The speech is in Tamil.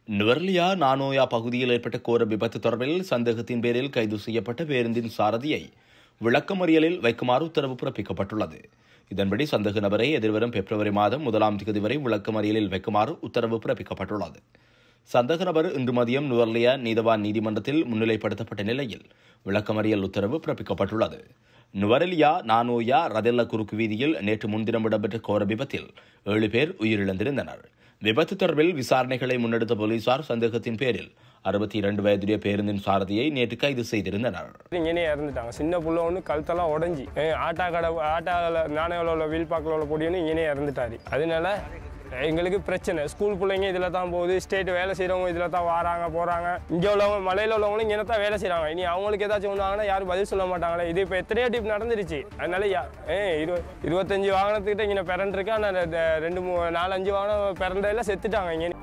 நுவர்லியா நானோயா பகுதியில் ஏற்பட்ட கோர விபத்து தொடர்பில் சந்தேகத்தின் பேரில் கைது செய்யப்பட்ட பேருந்தின் சாரதியை விளக்கமறியலில் வைக்குமாறு உத்தரவு பிறப்பிக்கப்பட்டுள்ளது இதன்படி சந்தேக நபரை எதிர்வரும் பிப்ரவரி மாதம் முதலாம் தேதி வரை விளக்கமறியலில் வைக்குமாறு உத்தரவு பிறப்பிக்கப்பட்டுள்ளது சந்தேக நபர் இன்று மதியம் நுவர்லியா நீதவான் நீதிமன்றத்தில் முன்னிலைப்படுத்தப்பட்ட நிலையில் விளக்கமறியல் உத்தரவு பிறப்பிக்கப்பட்டுள்ளது நுவரெலியா நானோயா ரதெல்ல குறுக்கு வீதியில் நேற்று முன்தினம் இடம்பெற்ற கோர விபத்தில் ஏழு பேர் உயிரிழந்திருந்தனர் விபத்து தொடர்பில் விசாரணைகளை முன்னெடுத்த போலீசார் சந்தேகத்தின் பேரில் அறுபத்தி இரண்டு வயதுடைய பேருந்தின் சாரதியை நேற்று கைது செய்திருந்தனர் இங்கேனே இறந்துட்டாங்க சின்ன புள்ள ஒன்று கழுத்தெல்லாம் உடஞ்சி ஆட்டா கடை ஆட்டாவில் நாணயவில் உள்ள வீல் பாக்கில் உள்ள பொடியன்னு இங்கேனே இறந்துட்டாரு அதனால எங்களுக்கு பிரச்சனை ஸ்கூல் பிள்ளைங்க இதில் தான் போகுது ஸ்டேட் வேலை செய்கிறவங்க இதில் தான் வராங்க போகிறாங்க இங்கே உள்ளவங்க மலையில் உள்ளவங்களும் இங்கே தான் வேலை செய்கிறாங்க இனி அவங்களுக்கு ஏதாச்சும் வந்தாங்கன்னா யாரும் பதில் சொல்ல மாட்டாங்களே இது இப்போ எத்தனையோ டிப் நடந்துருச்சு அதனால யா ஏ இரு இருபத்தஞ்சி வாகனத்துக்கிட்ட இங்கே பிறண்டிருக்கு ஆனால் ரெண்டு மூ நாலஞ்சு வாகனம் பிறந்ததில் செத்துட்டாங்க இங்கே